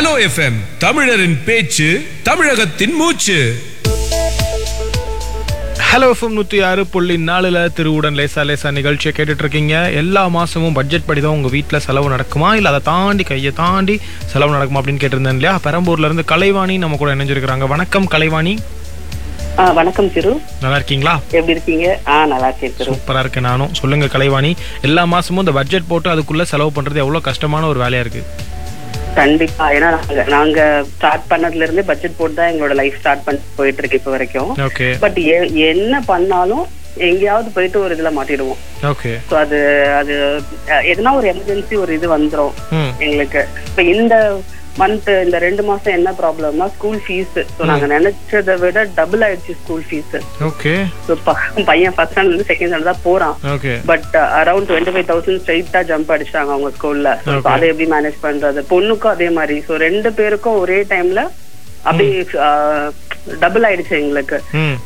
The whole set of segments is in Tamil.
ஹலோ எஃப்எம் தமிழரின் பேச்சு தமிழகத்தின் மூச்சு ஹலோ எஃப்எம் நூற்றி ஆறு புள்ளி நாலுல திருவுடன் லேசா லேசா நிகழ்ச்சியை கேட்டுட்டு இருக்கீங்க எல்லா மாசமும் பட்ஜெட் படி தான் உங்க வீட்டில் செலவு நடக்குமா இல்லை அதை தாண்டி கையை தாண்டி செலவு நடக்குமா அப்படின்னு கேட்டிருந்தேன் இல்லையா பெரம்பூர்ல இருந்து கலைவாணி நம்ம கூட இணைஞ்சிருக்கிறாங்க வணக்கம் கலைவாணி ஆ வணக்கம் திரு நல்லா இருக்கீங்களா எப்படி இருக்கீங்க ஆ நல்லா இருக்கேன் திரு சூப்பரா இருக்கேன் நானும் சொல்லுங்க கலைவாணி எல்லா மாசமும் இந்த பட்ஜெட் போட்டு அதுக்குள்ள செலவு பண்றது எவ்வளவு கஷ்டமான ஒரு வேலையா இருக்கு கண்டிப்பா ஏன்னா நாங்க நாங்க ஸ்டார்ட் பண்ணதுல இருந்தே பட்ஜெட் போட்டு தான் எங்களோட லைஃப் ஸ்டார்ட் பண்ணி போயிட்டு இருக்கு இப்ப வரைக்கும் ஓகே பட் என்ன பண்ணாலும் எங்கேயாவது போயிட்டு ஒரு இதுல மாட்டிடுவோம் ஓகே ஸோ அது அது அஹ், எதுனா ஒரு எமர்ஜென்சி ஒரு இது வந்துரும் ம் எங்களுக்கு இப்ப இந்த மந்த் இந்த ரெண்டு மாசம் என்ன ப்ராப்ளம்னா ஸ்கூல் ஃபீஸ் ஸோ நாங்க நினைச்சதை விட டபுள் ஆயிடுச்சு ஸ்கூல் ஃபீஸ் ஓகே ஸோ பையன் ஃபர்ஸ்ட் ஸ்டாண்டர்ட் இருந்து செகண்ட் ஸ்டாண்டர்ட் தான் போறான் okay but around twenty five thousand ஸ்ட்ரைட்டா ஜம்ப் அடிச்சாங்க அவங்க ஸ்கூல்ல Okay. அதை எப்படி மேனேஜ் பண்றது பொண்ணுக்கும் அதே மாதிரி சோ ரெண்டு பேருக்கும் ஒரே டைம்ல அப்படி டபுள் ஆயிடுச்சு எங்களுக்கு ம்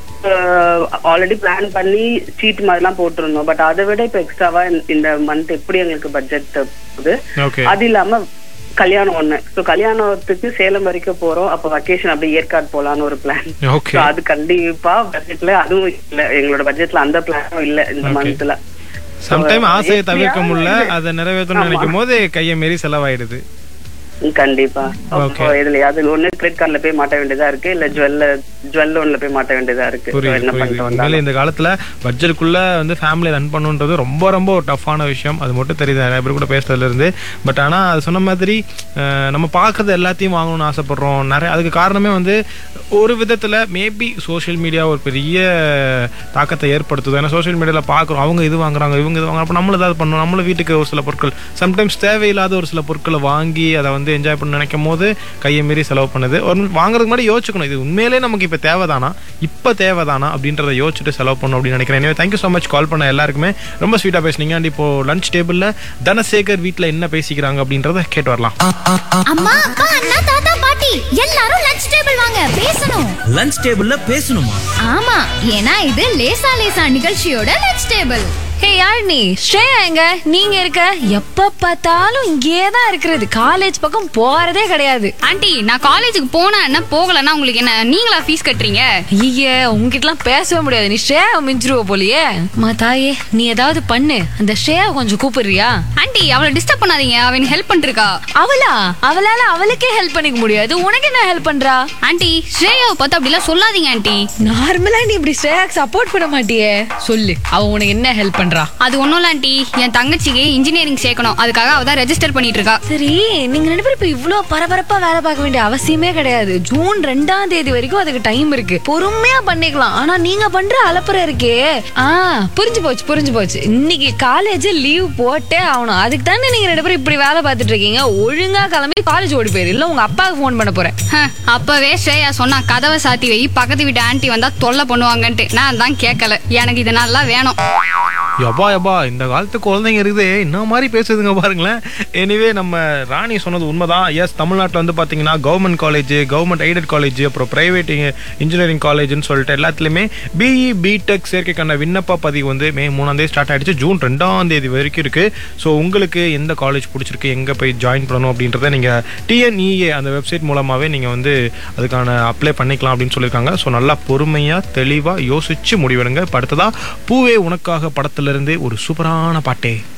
ஆல்ரெடி பிளான் பண்ணி சீட் மாதிரிலாம் போட்டிருந்தோம் பட் அதை விட இப்ப எக்ஸ்ட்ராவா இந்த மந்த் எப்படி எங்களுக்கு பட்ஜெட் போகுது ஓகே அது இல்லாம கல்யாணம் ஒண்ணு சோ கல்யாணத்துக்கு சேலம் வரைக்கும் போறோம் அப்ப வெக்கேஷன் அப்படியே ஏற்காடு போலான்னு ஒரு பிளான் ஓகே அது கண்டிப்பா பட்ஜெட்ல அதுவும் இல்ல எங்களோட பட்ஜெட்ல அந்த பிளானும் இல்ல இந்த Okay. மந்த்ல சம்டைம் ஆசையை தவிர்க்க எப்படியாவது முடியல அதை நிறைவேற்றணும்னு ஆமா. நினைக்கும் போது கையை மீறி செலவாயிடுது கண்டிப்பா Okay. அப்போ இதுல அது ஒண்ணு கிரெடிட் கார்டுல போய் மாட்ட வேண்டியதா இருக்கு இல்ல ஜுவல்ல ஜுவல் லோன்ல போய் மாட்ட வேண்டியதா இருக்கு So, புரியுது என்ன புரியுது பண்ணிட்டு உண்மையிலே வந்தாலும் இந்த காலத்துல பட்ஜெட்டுக்குள்ள வந்து ஃபேமிலி ரன் பண்ணுன்றது ரொம்ப ரொம்ப ஒரு டஃப்பான விஷயம் அது மட்டும் தெரியுது நிறைய பேர் கூட பேசுறதுல இருந்து பட் ஆனா அது சொன்ன மாதிரி அஹ், நம்ம பார்க்கறது எல்லாத்தையும் வாங்கணும்னு ஆசைப்படுறோம் நிறைய அதுக்கு காரணமே வந்து ஒரு விதத்துல மேபி சோஷியல் மீடியா ஒரு பெரிய தாக்கத்தை ஏற்படுத்துது ஏன்னா சோஷியல் மீடியால பார்க்குறோம் அவங்க இது வாங்குறாங்க இவங்க இது வாங்குறாங்க அப்போ நம்மளும் ஏதாவது பண்ணணும் நம்மளும் வீட்டுக்கு ஒரு சில பொருட்கள் சம்டைம்ஸ் தேவையில்லாத ஒரு சில பொருட்களை வாங்கி அதை வந்து என்ஜாய் பண்ண நினைக்கும் போது கையை மீறி செலவு பண்ணுது ஒரு நிமிஷம் வாங்குறதுக்கு முன்னாடி யோசிக்கணும் இது உண்மையிலே நமக்கு இப்போ தேவைதானா இப்போ தேவைதானா அப்படின்றத யோசிச்சுட்டு செலவு பண்ணணும் அப்படின்னு நினைக்கிறேன் எனவே தேங்க்யூ ஸோ மச் கால் பண்ண எல்லாருக்குமே ரொம்ப ஸ்வீட்டாக பேசுனீங்க அண்ட் இப்போ லஞ்ச் டேபிளில் தனசேகர் வீட்டில் என்ன பேசிக்கிறாங்க அப்படின்றத கேட்டு வரலாம் அம்மா அப்பா அண்ணா தாத்தா பாட்டி எல்லாரும் லஞ்ச் டேபிள் வாங்க பேசணும் லஞ்ச் டேபிள்ல பேசணுமா ஆமா ஏன்னா இது லேசா லேசா நிகழ்ச்சியோட lunch table hey Yazhini Shreya எங்க நீங்க இருக்க எப்ப பார்த்தாலும் இங்கேயே தான் இருக்கிறது காலேஜ் பக்கம் போறதே கிடையாது ஆண்டி நான் காலேஜுக்கு போனா என்ன போகலன்னா உங்களுக்கு என்ன நீங்களா ஃபீஸ் கட்டுறீங்க ஐயே உங்ககிட்டலாம் பேசவே முடியாது நீ ஸ்ரேயா மிஞ்சிருவ போலியே மா தாயே நீ ஏதாவது பண்ணு அந்த ஸ்ரேயா கொஞ்சம் கூப்பிடுறியா ஆண்டி அவளை டிஸ்டர்ப் பண்ணாதீங்க அவன் ஹெல்ப் பண்ணிட்டு இருக்கா அவளா அவளால அவளுக்கே ஹெல்ப் பண்ணிக்க முடியாது உனக்கு என்ன ஹெல்ப் பண்றா ஆண்டி ஸ்ரேயாவை பார்த்து அப்படிலாம் சொல்லாதீங்க ஆண்டி நார்மலா நீ இப்படி ஸ்ரேயாக்கு சப்போர்ட் பண்ண மாட்டியே சொல்லு அவ உனக்கு என்ன ஹெல்ப் பண்றா அது ஒண்ணும் இல்ல ஆண்டி என் தங்கச்சிக்கு இன்ஜினியரிங் சேர்க்கணும் அதுக்காக அவ தான் ரெஜிஸ்டர் பண்ணிட்டு இருக்கா சரி நீங்க ரெண்டு பேரும் இப்ப இவ்ளோ பரபரப்பா வேலை பார்க்க வேண்டிய அவசியமே கிடையாது ஜூன் ரெண்டாம் தேதி வரைக்கும் அதுக்கு டைம் இருக்கு பொறுமையா பண்ணிக்கலாம் ஆனா நீங்க பண்ற அலப்பறை இருக்கே ஆ புரிஞ்சு போச்சு புரிஞ்சு போச்சு இன்னைக்கு காலேஜ் லீவ் போட்டே ஆகணும் அதுக்கு தானே நீங்க ரெண்டு பேரும் இப்படி வேலை பார்த்துட்டு இருக்கீங்க ஒழுங்கா கிளம்பி காலேஜ் ஓடி போயிரு இல்ல உங்க அப்பாவுக்கு ஃபோன் பண்ண போறேன் ஹ, அப்பவே ஸ்ரேயா சொன்னா கதவை சாத்தி வை பக்கத்து வீட்டு ஆண்டி வந்தா தொல்லை பண்ணுவாங்கன்ட்டு நான் தான் கேட்கல எனக்கு இது நல்லா வேணும் யப்பா யப்பா இந்த காலத்து குழந்தைங்க இருக்குது என்ன மாதிரி பேசுதுங்க பாருங்களேன் எனிவே நம்ம ராணி சொன்னது உண்மைதான் எஸ் தமிழ்நாட்டில் வந்து பார்த்தீங்கன்னா government college government aided college அப்புறம் பிரைவேட் இன்ஜினியரிங் காலேஜ்னு சொல்லிட்டு எல்லாத்துலேயுமே பிஇ பிடெக் சேர்க்கைக்கான விண்ணப்ப பதிவு வந்து மே மூணாம் தேதி ஸ்டார்ட் ஆயிடுச்சு ஜூன் ரெண்டாம் தேதி வரைக்கும் இருக்கு ஸோ உங்களுக்கு எந்த காலேஜ் பிடிச்சிருக்கு எங்கே போய் ஜாயின் பண்ணணும் அப்படின்றத நீங்கள் டிஎன்இஏ அந்த வெப்சைட் மூலமாகவே நீங்கள் வந்து அதுக்கான அப்ளை பண்ணிக்கலாம் அப்படின்னு சொல்லியிருக்காங்க ஸோ நல்லா பொறுமையாக தெளிவாக யோசிச்சு முடிவெடுங்க இப்போ அடுத்ததா பூவே உனக்காக படத்திலிருந்து ஒரு சூப்பரான பாட்டே